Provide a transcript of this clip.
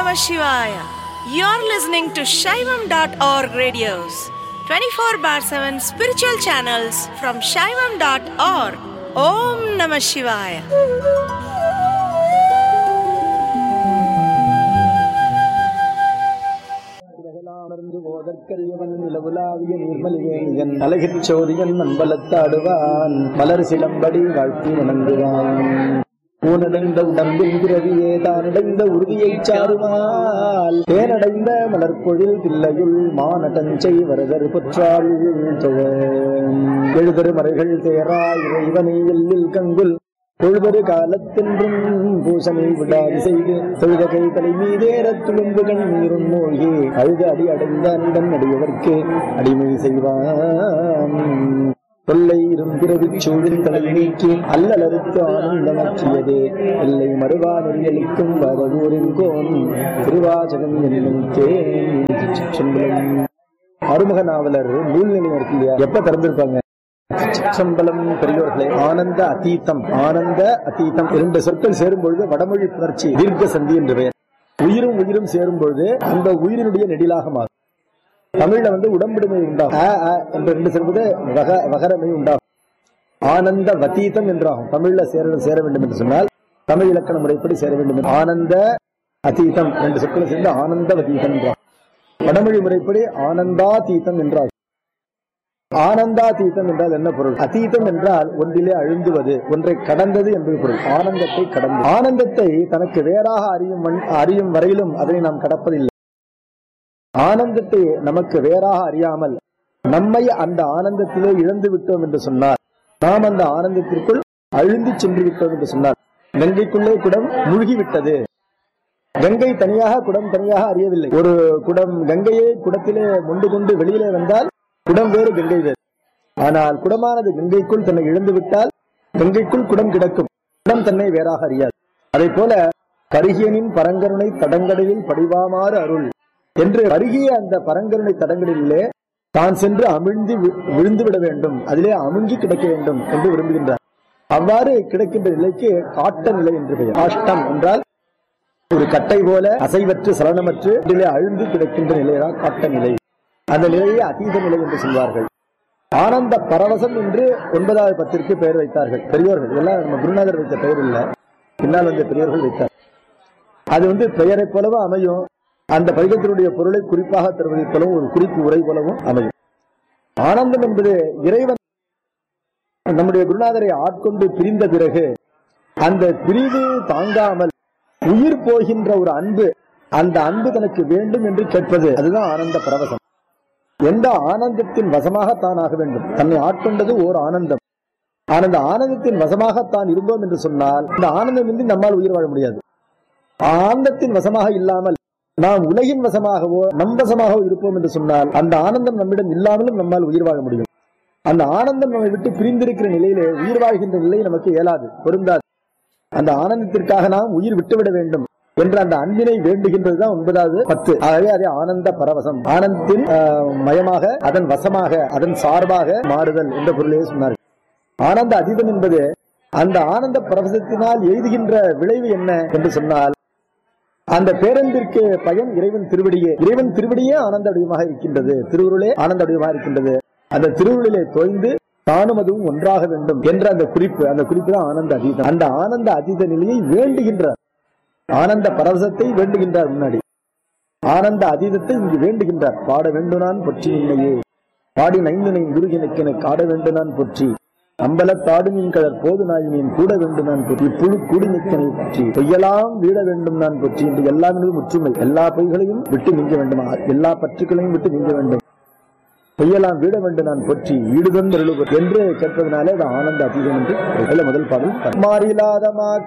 Namah Shivaya. You're listening to Shaivam.org radios, 24 bar 7 spiritual channels from Shaivam.org. Om Namah Shivaya. உலகெலாமர்ந்து போதற்கரியவன் நிலவுலாவிய நீர்மலிவேணியன் அழகிற் சோதியன் மண்பலத்தாடுவான் மலர் சிலம்படி வாழ்த்தி வணங்குவான் ஊனடைந்த உடம்பின் பிறவியே தானடைந்த உறுதியைச் சாருமால் தேனடைந்த மலர்பொழில் தில்லையுள் மானடஞ்சை வரதர் பொற்றாள் தொழ எழுதரு மறைகள் தேரா இறைவனை எல்லில் கங்குல் தொழுதரு காலத்தென்றும் பூசனை விடாது செய்து தொழுத கை தலை மீதேறத் துளும்பு கண்ணீரும் மூழ்கி அழுத அடி அடைந்த அண்டன் அடியவர்க்கு அடிமை செய்வான் தொல்லை இரும்பிறவி சூழில் தலை நீக்கி அல்லலறுத்து ஆனந்தமாக்கியதே எல்லை மறுவா நெறியளிக்கும் வரதூரின் கோன் திருவாசகம் என்னும் தேன் அருமக நாவலர் நூல் நிலையம் இருக்கு இல்லையா எப்ப திறந்திருப்பாங்க சம்பளம் பெரியோர்களே ஆனந்த அதீதம் ஆனந்த அதீதம் இரண்டு சொற்கள் சேரும் பொழுது வடமொழி புணர்ச்சி தீர்க்க சந்தி என்று பெயர் உயிரும் உயிரும் சேரும் பொழுது அந்த உயிரினுடைய நெடிலாக மாறும் தமிழ்ல வந்து உடம்பிடுமை உண்டாகும் அ, அ என்ற ரெண்டு சேரும்போது வக வகரமை உண்டாகும் ஆனந்த வதீதம் என்றாகும் தமிழ்ல சேர சேர வேண்டும் என்று சொன்னால் தமிழ் இலக்கண முறைப்படி சேர வேண்டும் என்று. ஆனந்த அதீதம் ரெண்டு சொற்கள் சேர்ந்து ஆனந்த வதீதம் என்றாகும் வடமொழி முறைப்படி ஆனந்தாதீதம் என்றாகும் ஆனந்தாதீதம் என்றால் என்ன பொருள் அதீதம் என்றால் ஒன்றிலே அழுந்துவது ஒன்றை கடந்தது என்பது பொருள் ஆனந்தத்தை கடந்து ஆனந்தத்தை தனக்கு வேறாக அறியும் மண்- அறியும் வரையிலும் அதனை நாம் கடப்பதில்லை ஆனந்தத்தை நமக்கு வேறாக அறியாமல் நம்மை அந்த ஆனந்தத்திலே இழந்து விட்டோம் என்று சொன்னார் நாம் அந்த ஆனந்தத்திற்குள் அழுந்தி சென்று விட்டோம் என்று சொன்னார் கங்கைக்குள்ளே குடம் மூழ்கி விட்டது கங்கை தனியாக குடம் தனியாக அறியவில்லை ஒரு குடம் கங்கையை குடத்திலே மொண்டு கொண்டு வெளியிலே வந்தால் குடம் வேறு கங்கை வேறு ஆனால் குடமானது கங்கைக்குள் தன்னை இழந்து விட்டால் கங்கைக்குள் குடம் கிடக்கும் குடம் தன்னை வேறாக அறியாது அதை போல கருகியனின் பரங்கருணை தடங்கடலில் படிவாமாறு அருள் என்று அருகிய அந்த பரங்கருணை தடங்களிலே தான் சென்று அமிழ்ந்து வி- விழுந்து விட வேண்டும் அதிலே அமுங்கி கிடக்க வேண்டும் என்று விரும்புகின்றார் அவ்வாறு கிடக்கின்ற நிலைக்கு காட்ட நிலை என்று பெயர் காஷ்டம் என்றால் ஒரு கட்டை போல அசைவற்று சலனமற்று இதிலே அழுந்து கிடக்கின்ற நிலைதான் காட்ட நிலை அந்த நிலையை அதீத நிலை என்று சொல்வார்கள் ஆனந்த பரவசம் என்று ஒன்பதாவது பத்திற்கு பெயர் வைத்தார்கள் பெரியோர்கள் இதெல்லாம் நம்ம குருநாதர் வைத்த பெயர் இல்ல பின்னால் வந்த பெரியோர்கள் வைத்தார் அது வந்து பெயரைப் போலவும் அமையும் அந்த பதிகத்தினுடைய பொருளை குறிப்பாக தருவதைப் போலவும் ஒரு குறிப்பு உரை போலவும் அமையும் ஆனந்தம் என்பது இறைவன் நம்முடைய குருநாதரை ஆட்கொண்டு பிரிந்த பிறகு அந்த பிரிவு தாங்காமல் உயிர் போகின்ற ஒரு அன்பு அந்த அன்பு தனக்கு வேண்டும் என்று கேட்பது அதுதான் ஆனந்த பரவசம் எந்த ஆனந்தத்தின் வசமாக தான் ஆக வேண்டும் தன்னை ஆட்கொண்டது ஓர் ஆனந்தம் ஆனந்த ஆனந்தத்தின் வசமாக தான் இருந்தோம் என்று சொன்னால் இந்த ஆனந்தமின்றி நம்மால் உயிர் வாழ முடியாது ஆனந்தத்தின் வசமாக இல்லாமல் நாம் உலகின் வசமாகவோ நம் வசமாகவோ இருப்போம் என்று சொன்னால் அந்த ஆனந்தம் நம்மிடம் இல்லாமலும் நம்மால் உயிர் வாழ முடியும் அந்த ஆனந்தம் நம்மை விட்டு பிரிந்திருக்கிற நிலையிலே உயிர் வாழ்கின்ற நிலை நமக்கு இயலாது பொருந்தாது அந்த ஆனந்தத்திற்காக நாம் உயிர் விட்டுவிட வேண்டும் என்ற அந்த அன்பினை வேண்டுகின்றதுதான் ஒன்பதாவது பத்து ஆகவே அதே ஆனந்த பரவசம் ஆனந்தத்தின் ஆஹ், மயமாக அதன் வசமாக அதன் சார்பாக மாறுதல் என்ற பொருளையே சொன்னார்கள் ஆனந்த அதீதம் என்பது அந்த ஆனந்த பரவசத்தினால் எய்துகின்ற விளைவு என்ன என்று சொன்னால் அந்த பேரன்பிற்கு பயன் இறைவன் திருவடியே இறைவன் திருவடியே ஆனந்த வடிவமாக இருக்கின்றது திருவுருளே ஆனந்த வடிவமாக இருக்கின்றது அந்த திருவுருளிலே தோய்ந்து தானும் அதுவும் ஒன்றாக வேண்டும் என்ற அந்த குறிப்பு அந்த குறிப்பு தான் ஆனந்த அதீதம் அந்த ஆனந்த அதீத நிலையை வேண்டுகின்றார் ஆனந்த பரவசத்தை வேண்டுகின்றார் முன்னாடி ஆனந்த அதீதத்தை இங்கு வேண்டுகின்றார் பாட வேண்டும் நான் பொற்றி நின்னையே பாடி நைந்து நை முருகனுக்கென காட வேண்டும் நான் பொற்றி அம்பலத்தாடு மீன் கடற் போது நாய் மீன் கூட வேண்டும் நான் பொற்றி புழு கூடி நிற்கனை பற்றி பொய்யெல்லாம் வீட வேண்டும் நான் பொற்றி என்று எல்லா மீதும் முற்றுமை எல்லா பொய்களையும் விட்டு நீங்க வேண்டும் எல்லா பற்றுக்களையும் விட்டு நீங்க வேண்டும் பொய்யெல்லாம் வீட வேண்டும் நான் பொற்றி ஈடுதன் என்று கேட்பதனாலே அது ஆனந்த அதீதம் என்று அதுல முதல் பாடல் மாறிலாதமா